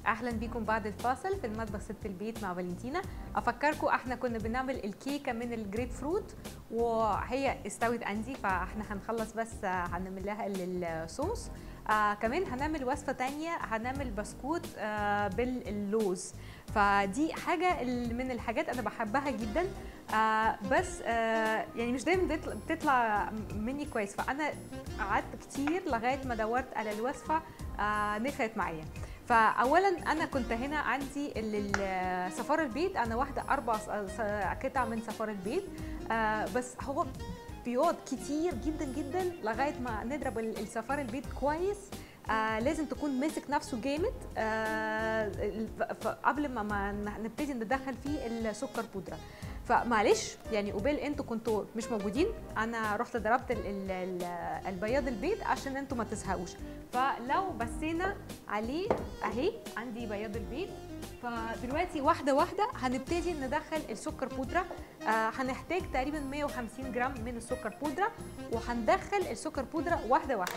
اهلا بيكم بعد الفاصل في المطبخ ست البيت مع فالنتينا افكركم احنا كنا بنعمل الكيكه من الجريب فروت وهي استوت عندي فاحنا هنخلص بس هنعمل لها الصوص آه كمان هنعمل وصفه تانية هنعمل بسكوت آه باللوز فدي حاجه من الحاجات انا بحبها جدا آه بس آه يعني مش دايما بتطلع مني كويس فانا قعدت كتير لغايه ما دورت على الوصفه آه نفعت معايا فاولا انا كنت هنا عندي صفار البيض انا واحده اربع قطع من صفار البيض آه بس هو بيقعد كتير جدا جدا لغايه ما نضرب الصفار البيض كويس آه لازم تكون ماسك نفسه جامد آه قبل ما, ما نبتدي ندخل فيه السكر بودره فمعلش يعني قبل انتوا كنتوا مش موجودين انا رحت ضربت ال ال ال البياض البيض عشان انتوا ما تزهقوش فلو بصينا عليه اهي عندي بياض البيض فدلوقتي واحده واحده هنبتدي ندخل السكر بودره آه هنحتاج تقريبا 150 جرام من السكر بودره وهندخل السكر بودره واحده واحده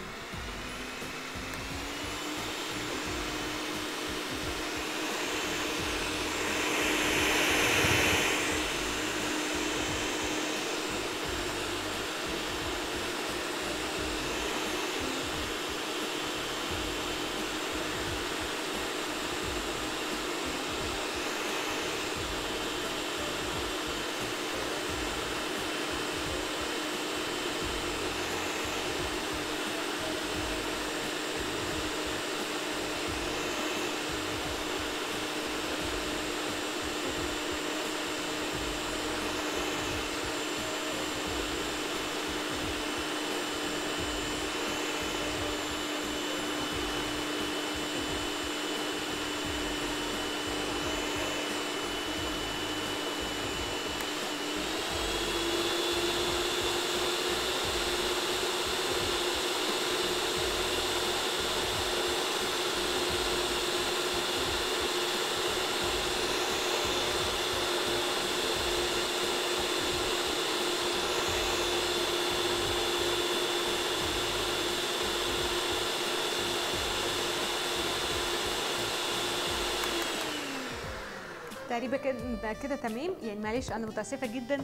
تقريبا كده كده تمام يعني معلش انا متاسفه جدا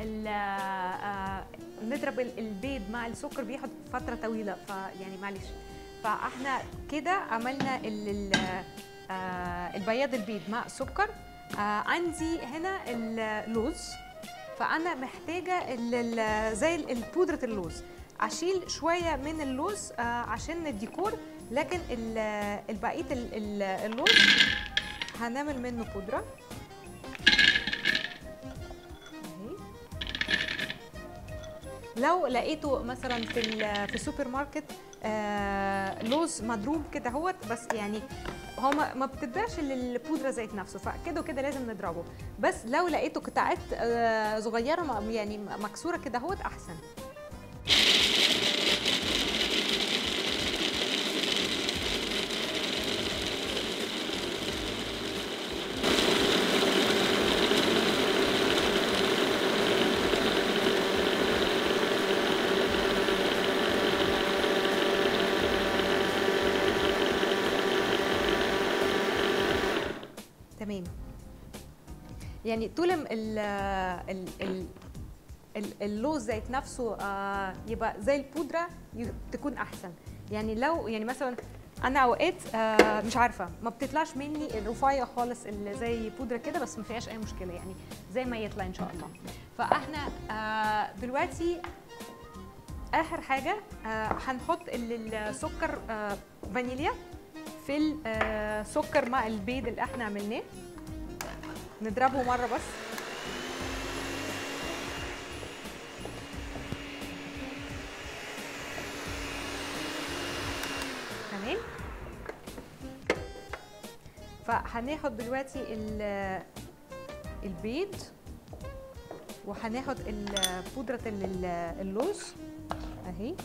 نضرب البيض مع السكر بياخد فتره طويله فيعني معلش فاحنا كده عملنا البياض البيض مع سكر عندي هنا اللوز فانا محتاجه زي بودره اللوز اشيل شويه من اللوز عشان الديكور لكن البقيه اللوز هنعمل منه بودره لو لقيته مثلا في في السوبر ماركت آه لوز مضروب كده اهوت بس يعني هو ما بتتباعش البودره ذات نفسه فكده وكده لازم نضربه بس لو لقيته قطعات آه صغيره يعني مكسوره كده اهوت احسن تمام يعني طول ال ال ال اللوز ذات نفسه آه يبقى زي البودره تكون احسن يعني لو يعني مثلا انا اوقات آه مش عارفه ما بتطلعش مني الرفيع خالص اللي زي بودره كده بس ما فيهاش اي مشكله يعني زي ما يطلع ان شاء الله فاحنا آه دلوقتي اخر حاجه آه هنحط السكر آه فانيليا في السكر مع البيض اللي احنا عملناه نضربه مره بس تمام فهناخد دلوقتي البيض وهناخد بودرة اللوز اهي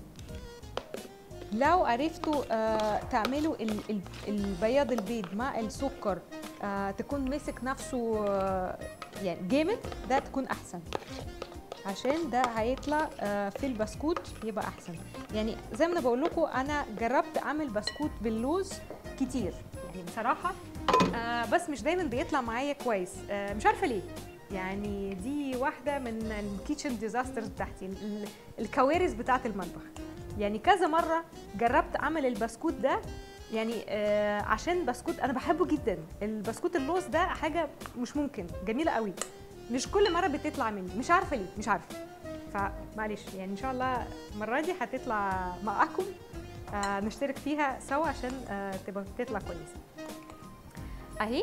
لو عرفتوا آه تعملوا البياض البيض مع السكر آه تكون مسك نفسه آه يعني جامد ده تكون احسن عشان ده هيطلع آه في البسكوت يبقى احسن يعني زي ما انا بقول لكم انا جربت اعمل بسكوت باللوز كتير يعني بصراحه آه بس مش دايما بيطلع معايا كويس آه مش عارفه ليه يعني دي واحده من الكيتشن ديزاسترز بتاعتي ال- ال- الكوارث بتاعه المطبخ يعني كذا مره جربت اعمل البسكوت ده يعني آه عشان بسكوت انا بحبه جدا البسكوت اللوز ده حاجه مش ممكن جميله قوي مش كل مره بتطلع مني مش عارفه ليه مش عارفه فمعلش يعني ان شاء الله المره دي هتطلع معاكم آه نشترك فيها سوا عشان آه تبقى تطلع كويسه اهي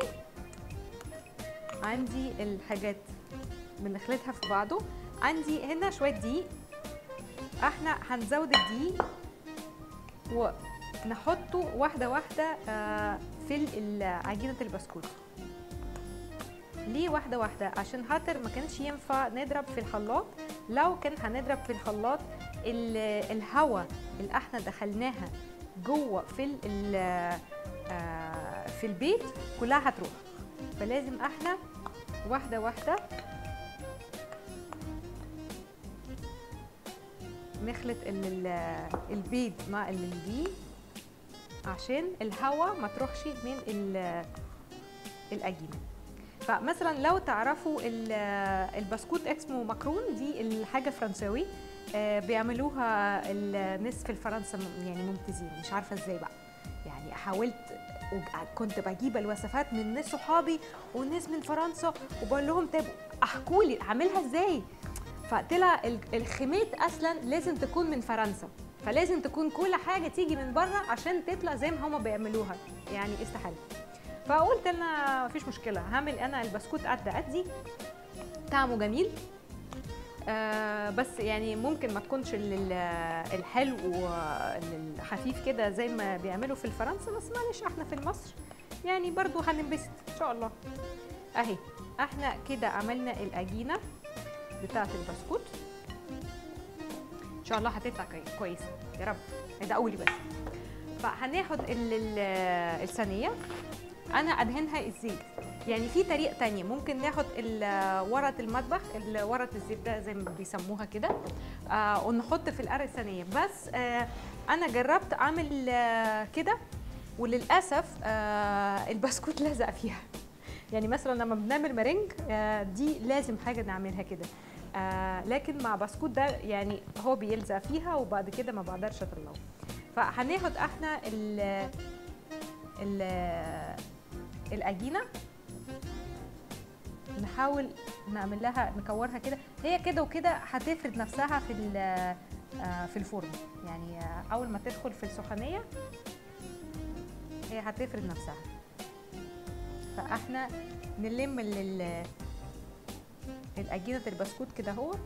عندي الحاجات بنخلطها في بعضه عندي هنا شويه دقيق احنا هنزود الدقيق ونحطه واحده واحده آه في ال- عجينه البسكوت ليه واحده واحده عشان خاطر ما كانش ينفع نضرب في الخلاط لو كان هنضرب في الخلاط ال- الهواء اللي احنا دخلناها جوه في ال- ال- آه، في البيت كلها هتروح فلازم احنا واحده واحده نخلط ال- ال- البيض مع الدقيق عشان الهواء ما تروحش من ال- العجينه فمثلا لو تعرفوا ال- البسكوت اسمه ماكرون دي الحاجه فرنساوي آه، بيعملوها الناس في الفرنسا م- يعني ممتازين مش عارفه ازاي بقى يعني حاولت وج- كنت بجيب الوصفات من ناس صحابي وناس من فرنسا وبقول لهم طب احكوا لي اعملها ازاي فطلع ال- الخامات اصلا لازم تكون من فرنسا فلازم تكون كل حاجه تيجي من بره عشان تطلع زي ما هما بيعملوها يعني استحاله فقلت انا مفيش مشكله هعمل انا البسكوت قد قدي طعمه جميل آه بس يعني ممكن ما تكونش ال- ال- الحلو والخفيف كده زي ما بيعملوا في الفرنسا بس معلش احنا في مصر يعني برضو هننبسط ان شاء الله اهي احنا كده عملنا العجينه بتاعه البسكوت ان شاء الله هتطلع كوي- كويسه يا رب ادعوا لي بس فهناخد ال- ال- الصينيه انا ادهنها الزيت يعني في طريقه تانية ممكن ناخد ال- ورقه المطبخ ال- ورقه الزبده زي ما بيسموها كده آه ونحط في القرع الصينيه بس آه انا جربت اعمل آه كده وللاسف آه البسكوت لزق فيها يعني مثلا لما بنعمل مرنج آه دي لازم حاجه نعملها كده آه لكن مع بسكوت ده يعني هو بيلزق فيها وبعد كده ما بقدرش اطلعه فهناخد احنا ال ال العجينه نحاول نعمل لها نكورها كده هي كده وكده هتفرد نفسها في ال- آه، في الفرن يعني آه، اول ما تدخل في السخونيه هي هتفرد نفسها فاحنا نلم ال- ال- العجينه البسكوت كده اهوت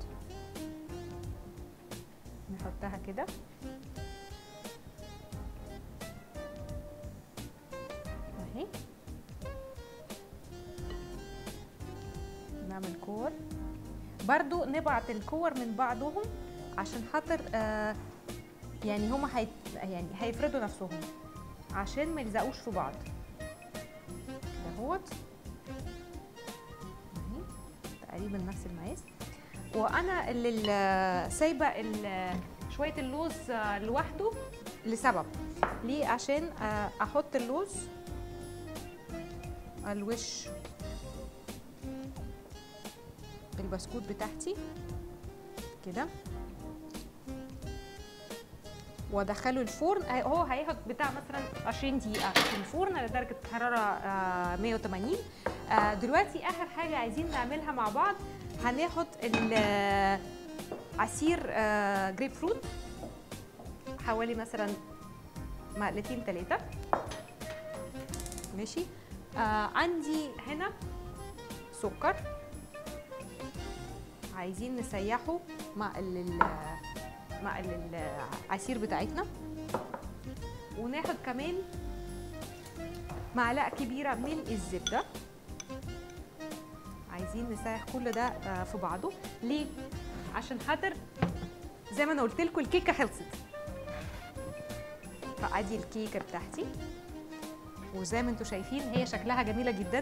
نحطها كده اهي نعمل كور برضو نبعت الكور من بعضهم عشان خاطر آه يعني هما هيت يعني هيفردوا نفسهم عشان ما يلزقوش في بعض كده اهوت اهي تقريبا نفس المقاس وانا اللي ال- سايبه ال- شويه اللوز آه، لوحده لسبب ليه عشان آه، احط اللوز على الوش البسكوت بتاعتي كده وادخله الفرن آه، هو هياخد بتاع مثلا 20 دقيقه في الفرن على درجه حراره آه، 180 آه، دلوقتي اخر حاجه عايزين نعملها مع بعض هناخد ال- عصير آه، جريب فروت حوالي مثلا معلقتين ثلاثه ماشي آه عندي هنا سكر عايزين نسيحه مع ال ال- مع ال- العصير بتاعتنا وناخد كمان معلقه كبيره من الزبده عايزين نسيح كل ده آه، في بعضه ليه عشان خاطر زي ما انا قلت لكم الكيكه خلصت فادي الكيكه بتاعتي وزي ما انتم شايفين هي شكلها جميله جدا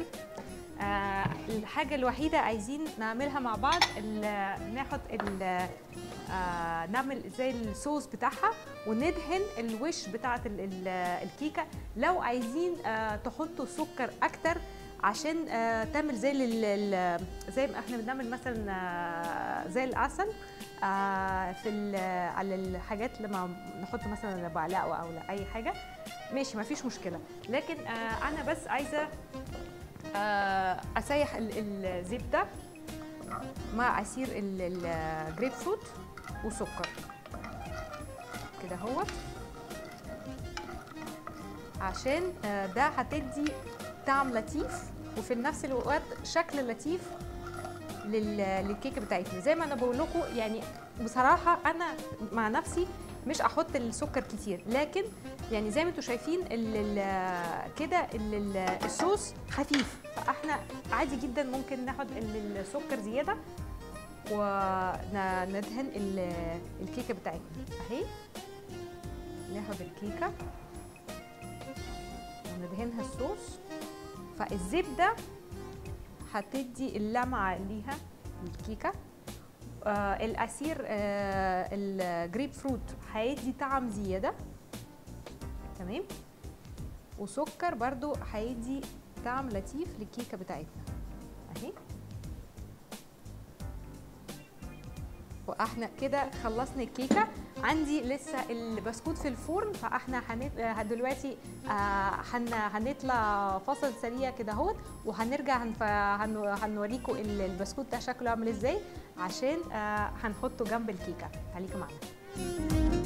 آه الحاجه الوحيده عايزين نعملها مع بعض ال- ناخد ال- آه نعمل زي الصوص بتاعها وندهن الوش بتاعه ال- ال- الكيكه لو عايزين آه تحطوا سكر اكتر عشان آه تعمل زي ال- ال- زي ما احنا بنعمل مثلا آه زي العسل آه في ال- على الحاجات لما نحط مثلا بعلاقه او لا اي حاجه ماشي ما فيش مشكله لكن آه انا بس عايزه آه اسيح ال- الزبده مع عصير ال- الجريب فروت وسكر كده هو عشان آه، ده هتدي طعم لطيف وفي نفس الوقت شكل لطيف لل- للكيكه بتاعتنا زي ما انا بقول لكم يعني بصراحه انا مع نفسي مش احط السكر كتير لكن يعني زي ما انتم شايفين ال- ال- كده ال- ال- الصوص خفيف فاحنا عادي جدا ممكن ناخد ال- السكر زياده وندهن ال- الكيكه بتاعتنا اهي ناخد الكيكه وندهنها الصوص فالزبده هتدي اللمعه ليها الكيكه آه العصير آه الجريب فروت هيدي طعم زياده تمام وسكر برضو هيدي طعم لطيف للكيكه بتاعتنا اهي واحنا كده خلصنا الكيكه عندي لسه البسكوت في الفرن فاحنا هنت... آه، دلوقتي آه، هن... هنطلع فاصل سريع كده اهوت وهنرجع هنف... هن... هنوريكم ال- البسكوت ده شكله عامل ازاي عشان آه، هنحطه جنب الكيكه خليكم معانا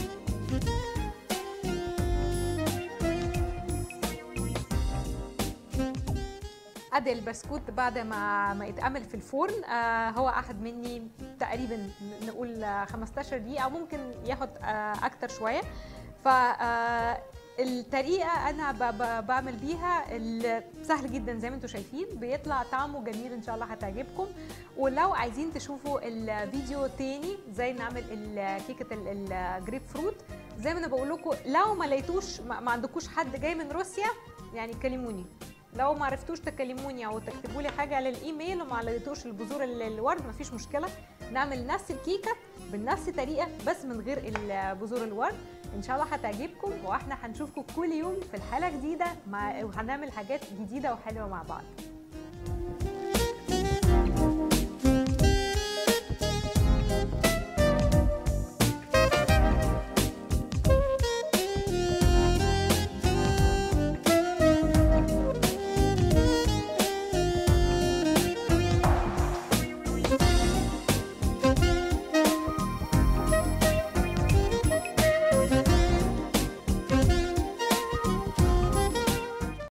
ادي البسكوت بعد ما ما يتعمل في الفرن آه هو اخد مني تقريبا نقول آه، 15 دقيقه او ممكن ياخد آه اكتر شويه ف آه، الطريقه انا ب- ب- بعمل بيها ال- سهل جدا زي ما انتم شايفين بيطلع طعمه جميل ان شاء الله هتعجبكم ولو عايزين تشوفوا الفيديو تاني زي نعمل ال- كيكه ال- الجريب فروت زي ما انا بقول لكم لو ما لقيتوش ما ما عندكوش حد جاي من روسيا يعني كلموني لو ما عرفتوش تكلموني او تكتبوا لي حاجه على الايميل وما لقيتوش البذور ال- الورد مفيش مشكله نعمل نفس الكيكه بنفس الطريقه بس من غير ال- بذور الورد ان شاء الله هتعجبكم واحنا هنشوفكم كل يوم في الحلقه جديده مع وهنعمل حاجات جديده وحلوه مع بعض